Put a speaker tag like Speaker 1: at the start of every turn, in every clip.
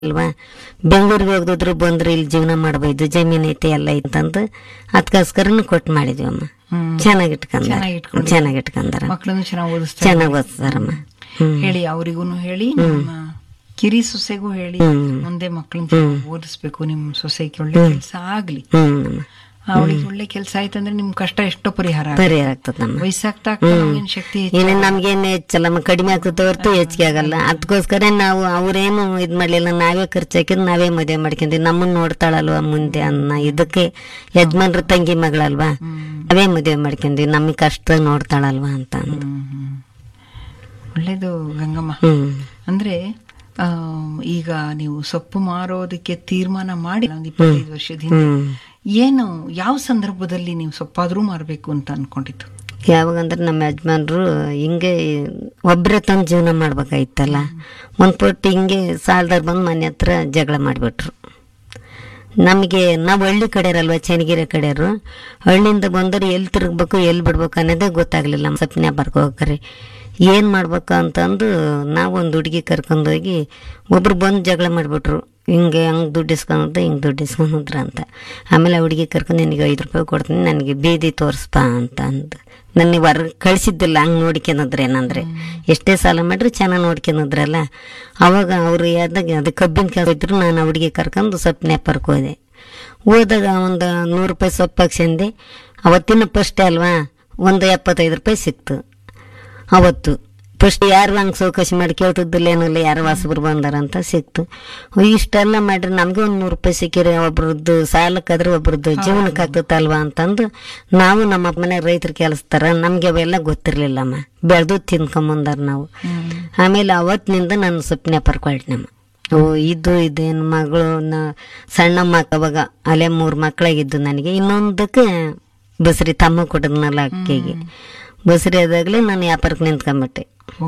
Speaker 1: ಅಲ್ವಾ ಬೆಂಗಳೂರಿಗೆ ಹೋಗಿದ್ರು ಬಂದ್ರೆ ಇಲ್ಲಿ ಜೀವನ ಮಾಡ್ಬೋದು ಜಮೀನ್ ಐತೆ ಎಲ್ಲ ಐತಂದು ಅದಕ್ಕೋಸ್ಕರನು ಕೊಟ್ಟು ಮಾಡಿದ್ವಿ ಅಮ್ಮ
Speaker 2: ಹ್ಮ್.
Speaker 1: ಚೆನ್ನಾಗಿ ಇಟ್ಕೊಂಡ
Speaker 2: ಚೆನ್ನಾಗ್ ಇಟ್ಕೊಂಡಿದ್ದಾರೆ.
Speaker 1: ಚೆನ್ನಾಗಿ ಇಟ್ಕೊಂಡಾರ
Speaker 2: ಮಕ್ಕಳನ್ನು ಚೆನ್ನಾಗಿ ಓದಿಸ್ತಾರೆ
Speaker 1: ಚೆನ್ನಾಗಿ ಓದಿಸ್ತಾರಮ್ಮ ಹ್ಮ್
Speaker 2: ಹೇಳಿ ಅವರಿಗೂ ಹೇಳಿ ನಮ್ಮ ಕಿರಿ ಸೊಸೆಗೂ ಹೇಳಿ
Speaker 1: ಹ್ಮ್.
Speaker 2: ಮುಂದೆ ಮಕ್ಕಳನ್ನ ಓದಿಸ್ಬೇಕು ನಿಮ್ ಸೊಸೆಗೆ ಒಳ್ಳೆ ಕೆಲಸ ಆಗ್ಲಿ
Speaker 1: ಹ್ಮ್
Speaker 2: ಅವಳಿಗೆ ಒಳ್ಳೆ ಕೆಲಸ ಆಯ್ತಂದ್ರೆ ನಿಮ್ ಕಷ್ಟ ಎಷ್ಟೋ ಪರಿಹಾರ ಆಗುತ್ತೆ.
Speaker 1: ಪರಿಹಾರ ಆಗ್ತದ ನಮ್ಮ
Speaker 2: ವಯಸ್ಸಾಗ್ತಾ ಆಗ್ತಾ ನಮ್ಗೇನ್ ಶಕ್ತಿ ಹೆಚ್ಚು
Speaker 1: ಏನೇ ನಮ್ಗೇನು ಹೆಚ್ಚಲ್ಲಮ್ಮ ಕಡಿಮೆ ಆಗ್ತದೆ ಹೊರತು ಹೆಚ್ಚಿಗೆ ಆಗಲ್ಲ ಅದಕ್ಕೋಸ್ಕರ ನಾವು ಅವ್ರೇನು ಇದ್ ಮಾಡ್ಲಿಲ್ಲ ನಾವೇ ಖರ್ಚು ಹಾಕಿದ್ ನಾವೇ ಮದುವೆ ಮಾಡ್ಕೊಂಡ್ವಿ ನಮ್ಮನ್ನ ನೋಡ್ತಾಳಲ್ವಾ ಮುಂದೆ ಅನ್ನ ಇದಕ್ಕೆ ಯಜಮಾನ್ರ ತಂಗಿ ಮಗಳಲ್ವಾ ನಾವೇ ಮದುವೆ ಮಾಡ್ಕೊಂಡ್ವಿ ನಮಗೆ ಕಷ್ಟ ನೋಡ್ತಾಳಲ್ವಾ ಅಂತ ಅಂದು
Speaker 2: ಹ್ಮ್, ಹ್ಮ್. ಒಳ್ಳೇದು ಗಂಗಮ್ಮ
Speaker 1: ಹ್ಮ್
Speaker 2: ಅಂದ್ರೆ ಆ, ಈಗ ನೀವು ಸೊಪ್ಪು ಮಾರೋದಕ್ಕೆ ತೀರ್ಮಾನ ಮಾಡಿ ಒಂದು ಇಪ್ಪತ್ತೈದು ವರ್ಷದ ಹಿಂದೆ
Speaker 1: ಹ್ಮ್
Speaker 2: ಏನು ಯಾವ ಸಂದರ್ಭದಲ್ಲಿ ನೀವು ಸೊಪ್ಪಾದ್ರೂ ಮಾರಬೇಕು ಅಂತ ಅನ್ಕೊಂಡಿತ್ತು
Speaker 1: ಯಾವಾಗಂದ್ರೆ ನಮ್ಮ ಯಜಮಾನ್ರು ಹಿಂಗೆ ಒಬ್ಬರೇ ತಂದು ಜೀವನ ಮಾಡ್ಬೇಕಾಯ್ತಲ್ಲ ಒಂದು ಪೊಟ್ಟು ಹಿಂಗೆ ಸಾಲದಾರ್ ಬಂದು ಮನೆ ಹತ್ರ ಜಗಳ ಮಾಡಿಬಿಟ್ರು ನಮಗೆ ನಾವು ಹಳ್ಳಿ ಕಡೆಯರಲ್ವ ಚೆನ್ನಗಿರಿ ಕಡೆಯವರು ಹಳ್ಳಿಯಿಂದ ಬಂದರೆ ಎಲ್ಲಿ ತಿರುಗ್ಬೇಕು ಎಲ್ಲಿ ಬಿಡ್ಬೇಕು ಅನ್ನೋದೇ ಗೊತ್ತಾಗ್ಲಿಲ್ಲ ನಮ್ಮ ಸಪ್ನೆ ಬರ್ಕೊ ಹೋಗ್ರಿ ಏನು ಮಾಡ್ಬೇಕು ಅಂತಂದು ನಾವು ಒಂದು ಹುಡುಗಿ ಕರ್ಕೊಂಡೋಗಿ ಒಬ್ರು ಬಂದು ಜಗಳ ಮಾಡಿಬಿಟ್ರು ಹಿಂಗೆ ಹಂಗೆ ದುಡ್ಡು ಇಸ್ಕೊಂಡ್ ಹಿಂಗೆ ದುಡ್ಡು ಇಸ್ಕೊಂಡ್ರ ಅಂತ ಆಮೇಲೆ ಆ ಹುಡುಗಿ ಕರ್ಕೊಂಡು ನಿನಗೆ ಐದು ರೂಪಾಯಿ ಕೊಡ್ತೀನಿ ನನಗೆ ಬೀದಿ ತೋರಿಸ್ಪ ಅಂತ ಅಂದು ನನಗೆ ಹೊರ ಕಳಿಸಿದ್ದಿಲ್ಲ ಹಂಗೆ ನೋಡ್ಕೊಳದ್ರೆ ಏನಂದ್ರೆ ಎಷ್ಟೇ ಸಾಲ ಮಾಡ್ರಿ ಚೆನ್ನಾಗಿ ನೋಡ್ಕೊಳದ್ರಲ್ಲ ಅವಾಗ ಅವರು ಯಾವ್ದಾಗ ಅದು ಕಬ್ಬಿನ ಕೆಲಸ ಇದ್ರು ನಾನು ಆ ಹುಡುಗಿ ಕರ್ಕೊಂಡು ಸೊಪ್ಪು ನ್ಯಾಪರ್ಕ್ ಹೋದೆ ಹೋದಾಗ ಒಂದು ನೂರು ರೂಪಾಯಿ ಸೊಪ್ಪು ಹಾಕ್ಸಂದೆ ಅವತ್ತಿನ ಫಸ್ಟೇ ಅಲ್ವಾ ಒಂದು ಎಪ್ಪತ್ತೈದು ರೂಪಾಯಿ ಸಿಕ್ತು ಅವತ್ತು ಫಸ್ಟ್ ಯಾರು ಹಂಗೆ ಚೌಕಾಸಿ ಮಾಡಿ ಕೇಳ್ತಿದ್ದಿಲ್ಲ ಏನಿಲ್ಲ ಯಾರು ವಾಸಬ್ರು ಬಂದಾರಂತ ಸಿಕ್ತು ಇಷ್ಟೆಲ್ಲ ಮಾಡ್ರಿ ನಮ್ಗೆ ಒಂದು ನೂರು ರೂಪಾಯಿ ಸಿಕ್ಕಿರಿ ಒಬ್ರದ್ದು ಸಾಲಕ್ಕಾದ್ರೆ ಒಬ್ರದ್ದು ಜೀವನಕ್ಕೆ ಆಗ್ತದಲ್ವಾ ಅಂತಂದು ನಾವು ನಮ್ಮ ಮನೆಯಾಗ ರೈತರು ಕೆಲಸ್ತಾರ ನಮ್ಗೆ ಅವೆಲ್ಲ ಗೊತ್ತಿರ್ಲಿಲ್ಲಮ್ಮ ಬೆಳೆದು ತಿನ್ಕೊಂಬಂದಾರ ನಾವು ಆಮೇಲೆ ಅವತ್ತಿನಿಂದ ನಾನು ಸೊಪ್ಪಿನ ಪರ್ಕೊಳ್ನಮ್ಮ ಓ ಇದು ಇದೇನು ಮಗಳು ನ- ಸಣ್ಣ ಮಕ್ಕ ಅವಾಗ ಅಲ್ಲೇ ಮೂರು ಮಕ್ಕಳಾಗಿದ್ದು ನನಗೆ ಇನ್ನೊಂದಕ್ಕೆ ಬಸ್ರಿ ತಮ್ಮ ಕೊಟ್ಟದ್ನಲ್ಲ ಅಕ್ಕಿಗೆ ಬಸ್ರಿ ಆದಾಗಲೇ ನಾನು ವ್ಯಾಪಾರಕ್ಕೆ ನಿಂತ್ಕೊಂಬಿಟ್ಟೆ
Speaker 2: ಓ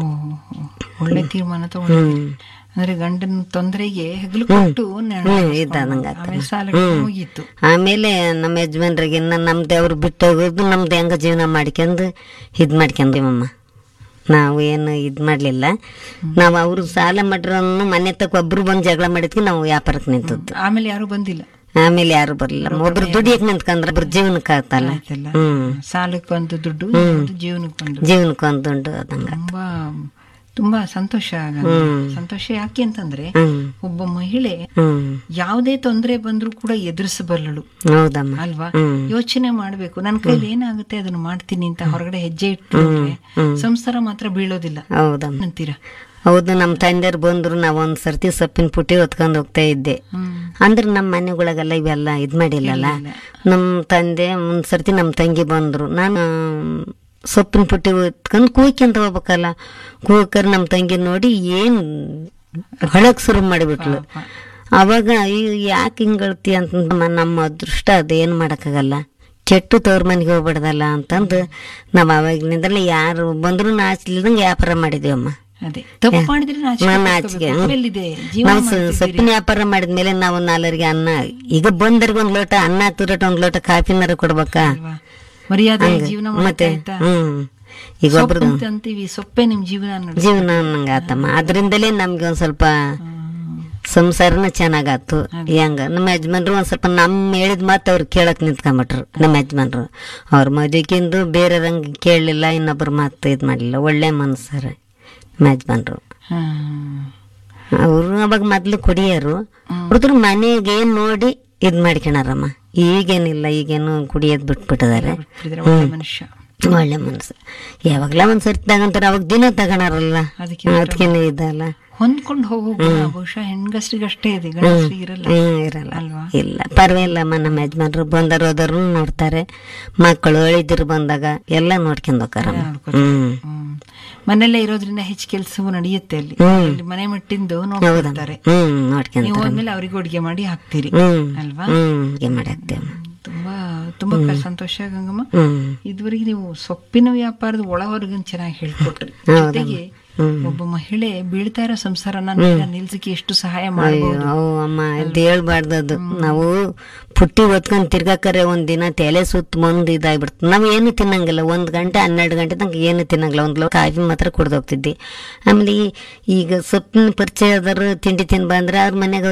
Speaker 2: ಒಳ್ಳೆ ತೀರ್ಮಾನ ತಗೊಂಡು
Speaker 1: ಹ್ಮ್
Speaker 2: ಅಂದ್ರೆ ಗಂಡನ ತೊಂದರೆಗೆ ಹೆಗಲು ಕೊಟ್ಟು ನೆರಳು
Speaker 1: ಹ್ಮ್,
Speaker 2: ಹಾಕ್ಸ್ಕೊಂಡ.
Speaker 1: ಇದ್ದಂಗ
Speaker 2: ಆಮೇಲೆ ಸಾಲ ಮುಗೀತು
Speaker 1: ಆಮೇಲೆ ನಮ್ಮ ಯಜಮಾನ್ರಿಗೆ ಇನ್ನು ನಮ್ದು ಅವ್ರು ಬಿಟ್ಟು ಹೋಗೋದು ನಮ್ದು ಹೆಂಗ ಜೀವನ ಮಾಡ್ಕೊಂಡು ಇದು ಮಾಡ್ಕೊಂಡ್ವಿಮಮ್ಮ ನಾವು ಏನು ಇದು ಮಾಡಲಿಲ್ಲ ನಾವು ಅವರು ಸಾಲ ಮಾಡ್ರನ್ನು ಮನೆ ತಕ್ಕ ಒಬ್ರು ಬಂದು ಜಗಳ ಮಾಡಿದ್ವಿ ನಾವು ವ್ಯಾಪಾರಕ್ಕೆ ನಿಂತದ್ದು
Speaker 2: ಆಮೇಲೆ ಯಾರು ಬಂದಿಲ್ಲ
Speaker 1: ಆಮೇಲೆ ಯಾರು ಬರಲಿಲ್ಲ ಒಬ್ರು ದುಡಿಯಕ್ಕೆ ನಿಂತ್ಕೊಂಡ್ರೆ ಒಬ್ರು ಜೀವನಕ್ಕೆ ಆಗ್ತಲ್ಲ
Speaker 2: ಆಯ್ತಲ್ಲ
Speaker 1: ಹ್ಮ್
Speaker 2: ಸಾಲಕ್ಕೆ ಒಂದು ದುಡ್ಡು ಇನ್ನೊಂದು ಜೀವನಕ್ಕೆ ಒಂದು
Speaker 1: ಜೀವನಕ್ಕೆ ಒಂದು ದುಂಡು ಅದಂಗ
Speaker 2: ತುಂಬಾ ತುಂಬಾ ಸಂತೋಷ ಆಗಲ್ಲ.
Speaker 1: ಹ್ಮ್.
Speaker 2: ಸಂತೋಷ ಯಾಕೆ ಅಂತಂದ್ರೆ
Speaker 1: ಹ್ಮ್
Speaker 2: ಒಬ್ಬ ಮಹಿಳೆ
Speaker 1: ಹ್ಮ್
Speaker 2: ಯಾವುದೇ ತೊಂದರೆ ಬಂದ್ರೂ ಕೂಡ ಎದುರಿಸಬಲ್ಲಳು
Speaker 1: ಹೌದಮ್ಮ
Speaker 2: ಅಲ್ವಾ
Speaker 1: ಹ್ಮ್.
Speaker 2: ಯೋಚನೆ ಮಾಡ್ಬೇಕು ನನ್ನ ಕೈಲಿ ಏನಾಗುತ್ತೆ ಅದನ್ನ ಮಾಡ್ತೀನಿ ಅಂತ ಹೊರಗಡೆ ಹೆಜ್ಜೆ ಇಟ್ಕೊಂಡ್ರೆ ಸಂಸಾರ ಮಾತ್ರ ಬೀಳೋದಿಲ್ಲ
Speaker 1: ಹೌದಮ್ಮ
Speaker 2: ಅಂತೀರಾ
Speaker 1: ಹೌದು ನಮ್ಮ ತಂದೆಯವ್ರು ಬಂದ್ರು ನಾವು ಒಂದ್ ಸರ್ತಿ ಸೊಪ್ಪಿನ ಪುಟ್ಟಿ ಹೊತ್ಕೊಂಡು ಹೋಗ್ತಾ ಇದ್ದೆ
Speaker 2: ಹ್ಮ್
Speaker 1: ಅಂದ್ರೆ ನಮ್ಮ ಮನೆಗಳಿಗೆಲ್ಲ ಇವೆಲ್ಲ ಇದು ಮಾಡಿಲ್ಲಲ್ಲ ನಮ್ಮ ತಂದೆ ಒಂದ್ ಸರ್ತಿ ನಮ್ಮ ತಂಗಿ ಬಂದ್ರು ನಾನು ಸೊಪ್ಪಿನ ಪುಟ್ಟಿ ಹೊತ್ಕೊಂಡು ಕೂಯ್ಕೊಂತ ಹೋಗ್ಬೇಕಲ್ಲ ಕೂಕರ್ ನಮ್ಮ ತಂಗಿ ನೋಡಿ ಏನ್ ಹೊಳಕ್ ಶುರು ಮಾಡಿಬಿಟ್ಲು ಅವಾಗ ಅಯ್ಯೋ ಯಾಕೆ ಹಿಂಗಳ್ತಿ ಅಂತ ನಮ್ಮ ಅದೃಷ್ಟ ಅದೇನು ಮಾಡೋಕ್ಕಾಗಲ್ಲ ಕೆಟ್ಟು ತವ್ರ ಮನೆಗೆ ಹೋಗ್ಬಿಡ್ದಲ್ಲ ಅಂತಂದು ನಾವು ಅವಾಗಿನಿಂದಲೇ ಯಾರು ಬಂದ್ರು ನಾಚ್ಲಿಲ್ದಂಗೆ ವ್ಯಾಪಾರ ಮಾಡಿದ್ವಿ ಅಮ್ಮ
Speaker 2: ಅದೇ ತಪ್ಪು ಮಾಡಿದ್ರೆ ನಾಚಿಕೆ
Speaker 1: ನಾನು
Speaker 2: ಪಡ್ಕೋಬೇಕು.
Speaker 1: ಆಚೆಗೆ
Speaker 2: ತಪ್ಪೆಲ್ಲಿದೆ ಜೀವನ
Speaker 1: ನಾವು ಸ-
Speaker 2: ಮಾಡ್ತಿದ್ದೀರಿ.
Speaker 1: ಸೊಪ್ಪಿನ ವ್ಯಾಪಾರ ಮಾಡಿದ್ಮೇಲೆ ನಾವು ನಾಲ್ವರಿಗೆ ಅನ್ನ ಈಗ ಬಂದರಿಗೆ ಒಂದ್ ಲೋಟ ಅನ್ನ ಹಾಕ್ತಿರಟ ಒಂದ್ ಲೋಟ ಕಾಫಿನಾರ ಕೊಡ್ಬೇಕಾ
Speaker 2: ಅಲ್ವಾ? ಮರ್ಯಾದೆ ಜೀವನ
Speaker 1: ಮತ್ತೆ
Speaker 2: ಮಾಡ್ತಾ ಇದ್ದ
Speaker 1: ಹ್ಮ್ ಈಗ ಒಬ್ರು
Speaker 2: ಸೊಪ್ಪು ಅಂತ ಅಂತೀವಿ ಸೊಪ್ಪೆ ನಿಮ್ ಜೀವನ ನೋಡಿ
Speaker 1: ಜೀವನ ನಂಗ ಆತಮ್ಮ ಅದರಿಂದಲೇ ನಮ್ಗೆ ಒಂದ್ ಸ್ವಲ್ಪ ಸಂಸಾರನ ಚೆನ್ನಾಗಾತು ಹೆಂಗ ನಮ್ಮ ಯಜಮಾನ್ರು ಒಂದ್ ಸ್ವಲ್ಪ ನಮ್ ಹೇಳಿದ ಮಾತು ಅವ್ರು ಕೇಳಕ್ ನಿಂತ್ಕೊಂಬಿಟ್ರು ನಮ್ಮ ಯಜಮಾನ್ರು ಅವ್ರ ಮದುವೆಗಿಂದು ಬೇರೆ ರಂಗ್ ಕೇಳಲಿಲ್ಲ ಇನ್ನೊಬ್ರ ಮಾತು ಇದ್ ಮಾಡ್ಲಿಲ್ಲ ಒಳ್ಳೆ ಮನ್ಸರ ನಮ್ಮ ಯಜಮಾನ್ರು ಅವರು ಅವಾಗ ಮೊದ್ಲು ಕುಡಿಯೋರು ಹುಡುಗರು ಮನೆಗೆ ನೋಡಿ ಇದ್ ಮಾಡ್ಕೊಳಾರಮ್ಮ ಈಗೇನಿಲ್ಲ ಈಗೇನು ಕುಡಿಯೋದ್ ಬಿಟ್ಬಿಟ್ಟಿದ್ದಾರೆ
Speaker 2: ಒಳ್ಳೆ ಮನುಷ್ಯ
Speaker 1: ಒಳ್ಳೆ ಮನಸ್ಸು ಯಾವಾಗ್ಲ ಒಂದ್ ಸರ್ತಿ ತಗೊಂತಾರ ಅವಾಗ ದಿನ ತಗೊಳಾರಲ್ಲ
Speaker 2: ಅದಕ್ಕೆ
Speaker 1: ಅದಕ್ಕೇನೆ ಇದಲ್ಲ
Speaker 2: ಹೊಂದ್ಕೊಂಡು ಹೋಗೋ ಗುಣ ಬಹುಶಃ ಹೆಣ್ಗಸ್ರಿಗಷ್ಟೇ ಇದೆ ಗಂಡಸ್ರಿಗೆ ಇರಲ್ಲ
Speaker 1: ಹ್ಮ್ ಇರಲ್ಲ
Speaker 2: ಅಲ್ವಾ
Speaker 1: ಇಲ್ಲ ಪರವಾಗಿಲ್ಲಮ್ಮ ನಮ್ಮ ಯಜಮಾನ್ರು ಬಂದರು ಹೋದರು ನೋಡ್ತಾರೆ ಮಕ್ಕಳು ಅಳಿದಿರು ಬಂದಾಗ ಎಲ್ಲ ನೋಡ್ಕೊಂಡ್ ಹೋಗಾರಮ್ಮ ಹ್ಮ್
Speaker 2: ಹ್ಮ್ ಮನೆಯಲ್ಲೇ ಇರೋದ್ರಿಂದ ಹೆಚ್ಚು ಕೆಲಸವು ನಡೆಯುತ್ತೆ ಅಲ್ಲಿ ಅಲ್ಲಿ ಮನೆ ಮಟ್ಟಿಂದು ನೋಡ್ಕೊಳ್ತಾರೆ
Speaker 1: ಹ್ಮ್ ನೋಡ್ಕೊಂಡ್
Speaker 2: ನೀವು ಹೋದ್ಮೇಲೆ ಅವ್ರಿಗೆ ಅಡುಗೆ ಮಾಡಿ ಹಾಕ್ತೀರಿ
Speaker 1: ಹ್ಮ್
Speaker 2: ಅಲ್ವಾ
Speaker 1: ಹ್ಮ್ ಹೀಗೆ ಮಾಡಾಕ್ತೇವಮ್ಮ
Speaker 2: ತುಂಬಾ ತುಂಬಾ ಕ- ಸಂತೋಷ ಗಂಗಮ್ಮ
Speaker 1: ಹ್ಮ್
Speaker 2: ಇದುವರೆಗೆ ನೀವು ಸೊಪ್ಪಿನ ವ್ಯಾಪಾರದ ಒಳ ಹೊರಗನ್ ಚೆನ್ನಾಗಿ ಹೇಳ್ಕೊಟ್ರಿ ಜೊತೆಗೆ ಒಬ್ಬ ಮಹಿಳೆ ಬೀಳ್ತಾ ಇರೋ ಸಂಸಾರನ ನೇರ ನಿಲ್ಸಕ್ಕೆ ಎಷ್ಟು ಸಹಾಯ ಮಾಡಬಹುದು
Speaker 1: ಅವು ಅಮ್ಮ ಇದು ಹೇಳ್ಬಾರ್ದದು ನಾವು ಪುಟ್ಟಿ ಹೊತ್ಕೊಂಡ್ ತಿರ್ಗಾಕರೆ ಒಂದ್ ದಿನ ತಲೆ ಸುತ್ತ ಮುಂದ್ ಇದಾಗ್ಬಿಡ್ತು ನಾವ್ ಏನು ತಿನ್ನಂಗಿಲ್ಲ ಒಂದ್ ಗಂಟೆ ಹನ್ನೆರಡು ಗಂಟೆ ತನಕ ಏನು ತಿನ್ನಂಗಿಲ್ಲ ಒಂದ್ ಲೋ ಕಾಫಿ ಮಾತ್ರ ಕುಡ್ದು ಹೋಗ್ತಿದ್ದಿ ಆಮೇಲೆ ಈ- ಈಗ ಸೊಪ್ಪಿನ ಪರಿಚಯ ಆದವ್ರು ತಿಂಡಿ ತಿನ್ ಬಂದ್ರೆ ಅವ್ರ ಮನೆಗೆ